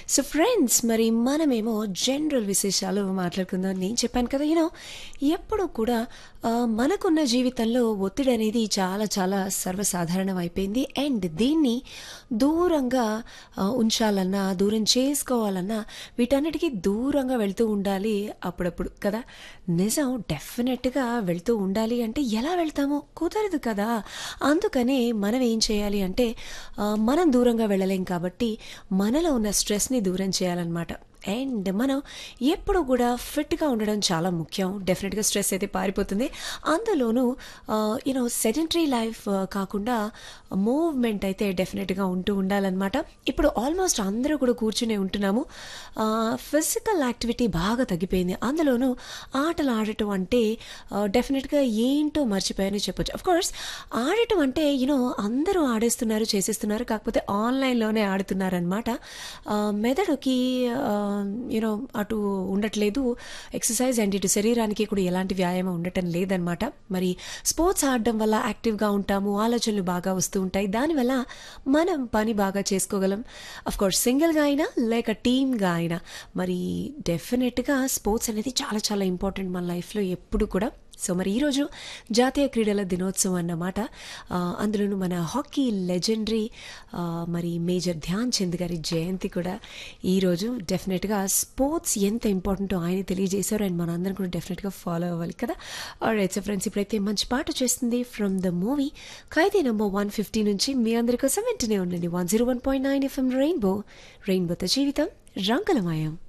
so friends మరి మనమేమో general విశేషాలు మాట్లాడుకుందాం నేను చెప్పాను కదా యూనో ఎప్పుడు కూడా ఆ, మనకున్న జీవితంలో ఒత్తిడి అనేది చాలా చాలా సర్వసాధారణం అయిపోయింది అండ్ దీన్ని దూరంగా ఆ, ఉంచాలన్నా దూరం చేసుకోవాలన్నా వీటన్నిటికీ దూరంగా వెళ్తూ ఉండాలి అప్పుడప్పుడు కదా నిజం డెఫినెట్గా వెళ్తూ ఉండాలి అంటే ఎలా వెళ్తామో కుదరదు కదా అందుకనే మనం ఏం చేయాలి అంటే ఆ, మనం దూరంగా వెళ్ళలేం కాబట్టి మనలో ఉన్న స్ట్రెస్ని దూరం చేయాలన్నమాట అండ్ మనం ఎప్పుడు కూడా ఫిట్గా ఉండడం చాలా ముఖ్యం డెఫినెట్గా స్ట్రెస్ అయితే పారిపోతుంది అందులోనూ యూనో సెడెంటరీ లైఫ్ కాకుండా మూవ్మెంట్ అయితే డెఫినెట్గా ఉంటూ ఉండాలన్నమాట ఇప్పుడు ఆల్మోస్ట్ అందరూ కూడా కూర్చునే ఉంటున్నాము ఫిజికల్ యాక్టివిటీ బాగా తగ్గిపోయింది అందులోనూ ఆటలు ఆడటం అంటే డెఫినెట్గా ఏంటో మర్చిపోయానని చెప్పొచ్చు అఫ్ కోర్స్ ఆడటం అంటే యూనో అందరూ ఆడేస్తున్నారు చేసేస్తున్నారు కాకపోతే ఆన్లైన్లోనే ఆడుతున్నారనమాట మెదడుకి యూనో అటు ఉండట్లేదు ఎక్సర్సైజ్ అండ్ ఇటు శరీరానికి కూడా ఎలాంటి వ్యాయామం ఉండటం లేదనమాట మరి స్పోర్ట్స్ ఆడడం వల్ల యాక్టివ్గా ఉంటాము ఆలోచనలు బాగా వస్తూ ఉంటాయి దానివల్ల మనం పని బాగా చేసుకోగలం అఫ్ కోర్స్ సింగిల్గా అయినా లేక టీమ్గా అయినా మరి డెఫినెట్గా స్పోర్ట్స్ అనేది చాలా చాలా ఇంపార్టెంట్ మన లైఫ్లో ఎప్పుడు కూడా సో మరి ఈరోజు జాతీయ క్రీడల దినోత్సవం అన్నమాట ఆ, అందులోనూ మన హాకీ లెజెండరీ ఆ, మరి మేజర్ ధ్యాన్ చంద్ గారి జయంతి కూడా ఈరోజు డెఫినెట్గా స్పోర్ట్స్ ఎంత ఇంపార్టెంటో ఆయన తెలియజేశారు అండ్ మనందరం కూడా డెఫినెట్గా ఫాలో అవ్వాలి కదా రైట్ సో ఫ్రెండ్స్ ఇప్పుడైతే మంచి పాట చేస్తుంది from the movie Khaidi number one fifty నుంచి మీ అందరి కోసం వెంటనే ఉండండి one zero one point nine FM rainbow రెయిన్బోతో జీవితం రంగులమయం